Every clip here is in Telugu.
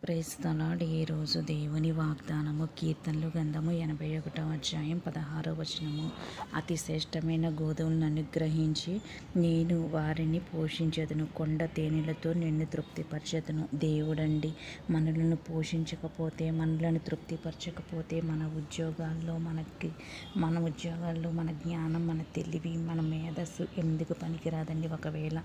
ప్రేస్తలాడ్ ఈరోజు దేవుని వాగ్దానము కీర్తనలు గంధము ఎనభై ఒకటో అధ్యాయం పదహారో వచనము అతి శ్రేష్టమైన గోధుమలను అనుగ్రహించి నేను వారిని పోషించదును కొండ తేనెలతో నిన్ను తృప్తిపరచదును దేవుడండి మనలను పోషించకపోతే మనలను తృప్తిపరచకపోతే మన ఉద్యోగాల్లో మనకి మన ఉద్యోగాల్లో మన జ్ఞానం మన తెలివి మన మేధస్సు ఎందుకు పనికిరాదండి ఒకవేళ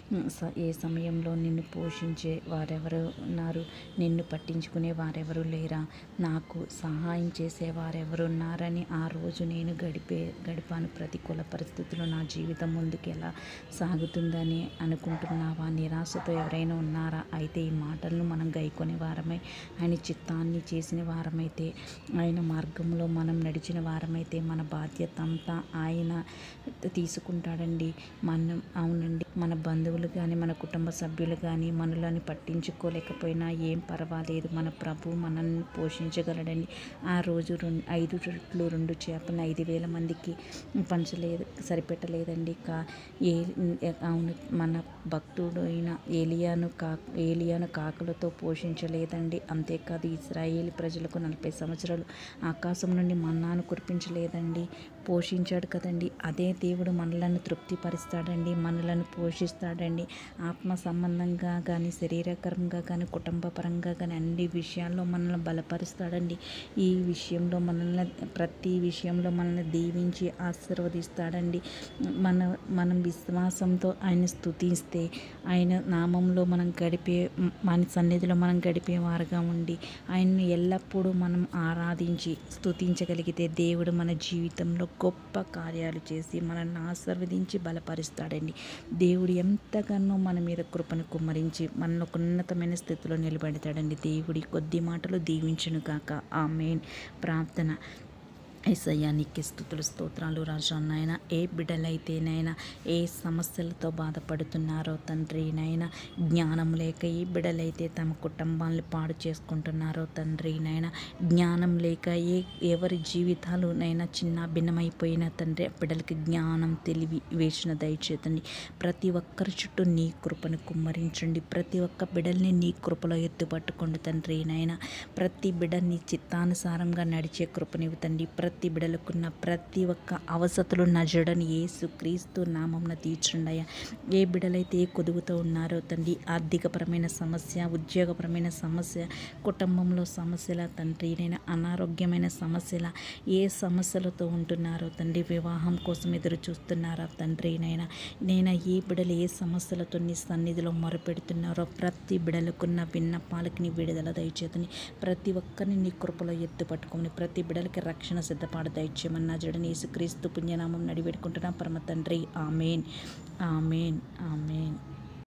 ఏ సమయంలో నిన్ను పోషించే వారెవరు ఉన్నారు నిన్ను పట్టించుకునే వారెవరు లేరా నాకు సహాయం చేసే వారెవరు ఉన్నారని ఆ రోజు నేను గడిపే గడిపాను ప్రతికూల పరిస్థితుల్లో నా జీవితం ముందుకు ఎలా సాగుతుందని అనుకుంటున్నావా నిరాశతో ఎవరైనా ఉన్నారా అయితే ఈ మాటలను మనం గైకొనే వారమై ఆయన చిత్తాన్ని చేసిన వారమైతే ఆయన మార్గంలో మనం నడిచిన వారమైతే మన బాధ్యత అంతా ఆయన తీసుకుంటాడండి మనం అవునండి మన బంధువులు కానీ మన కుటుంబ సభ్యులు కానీ మనలని పట్టించుకోలేకపోయినా ఏం పర్వాలేదు మన ప్రభు మనల్ని పోషించగలడండి ఆ రోజు రెండు ఐదు రొట్లు రెండు చేపలు ఐదు వేల మందికి పంచలేదు సరిపెట్టలేదండి కా ఏ అవును మన భక్తుడు అయిన ఏలియాను కా ఏలియాను కాకులతో పోషించలేదండి అంతేకాదు ఇస్రాయేల్ ప్రజలకు నలభై సంవత్సరాలు ఆకాశం నుండి మన్నాను కురిపించలేదండి పోషించాడు కదండి అదే దేవుడు మనలను తృప్తిపరుస్తాడండి మనలను పోషిస్తాడండి ఆత్మ సంబంధంగా కానీ శరీరకరంగా కానీ కుటుంబ పరంగా కానీ అన్ని విషయాల్లో మనల్ని బలపరుస్తాడండి ఈ విషయంలో మనల్ని ప్రతి విషయంలో మనల్ని దీవించి ఆశీర్వదిస్తాడండి మన మనం విశ్వాసంతో ఆయన స్థుతిస్తే ఆయన నామంలో మనం గడిపే మన సన్నిధిలో మనం గడిపే వారుగా ఉండి ఆయన్ని ఎల్లప్పుడూ మనం ఆరాధించి స్థుతించగలిగితే దేవుడు మన జీవితంలో గొప్ప కార్యాలు చేసి మనల్ని ఆశీర్వదించి బలపరుస్తాడండి దేవుడు ఎంతగానో మన మీద కృపను కుమ్మరించి మనల్ని ఒక ఉన్నతమైన స్థితిలో నిలబెడతాడండి దేవుడి కొద్ది మాటలు దీవించును కాక ఆ మెయిన్ ప్రార్థన ఎస్ఐయా నీకు స్థుతులు స్తోత్రాలు రాజా నాయన ఏ బిడ్డలైతేనైనా ఏ సమస్యలతో బాధపడుతున్నారో తండ్రి నాయన జ్ఞానం లేక ఏ బిడ్డలైతే తమ కుటుంబాలను పాడు చేసుకుంటున్నారో తండ్రి నాయన జ్ఞానం లేక ఏ ఎవరి జీవితాలు నైనా చిన్న భిన్నమైపోయిన తండ్రి బిడ్డలకి జ్ఞానం తెలివి వేసిన దయచేతండి ప్రతి ఒక్కరి చుట్టూ నీ కృపను కుమ్మరించండి ప్రతి ఒక్క బిడ్డల్ని నీ కృపలో ఎత్తుపట్టుకోండి తండ్రి నాయన ప్రతి బిడ్డ నీ చిత్తానుసారంగా నడిచే కృపనివ్వుతండి ప్రతి ప్రతి బిడలకున్న ప్రతి ఒక్క అవసతులు నజడని ఏసు క్రీస్తు నామంన తీర్చుండయా ఏ బిడలైతే ఏ కొదువుతో ఉన్నారో తండ్రి ఆర్థికపరమైన సమస్య ఉద్యోగపరమైన సమస్య కుటుంబంలో సమస్యల తండ్రి నేను అనారోగ్యమైన సమస్యల ఏ సమస్యలతో ఉంటున్నారో తండ్రి వివాహం కోసం ఎదురు చూస్తున్నారా తండ్రి నైనా నేను ఏ బిడలు ఏ సమస్యలతో నీ సన్నిధిలో మొరపెడుతున్నారో ప్రతి బిడలకున్న విన్నపాలకి నీ విడుదల దయచేతని ప్రతి ఒక్కరిని నీ కృపలో ఎత్తు పట్టుకొని ప్రతి బిడలకి రక్షణ సిద్ధ సిద్ధపాటు దయచేయమన్నా జడని యేసుక్రీస్తు పుణ్యనామం నడివేడుకుంటున్నా పరమ తండ్రి ఆమెన్ ఆమెన్ ఆమెన్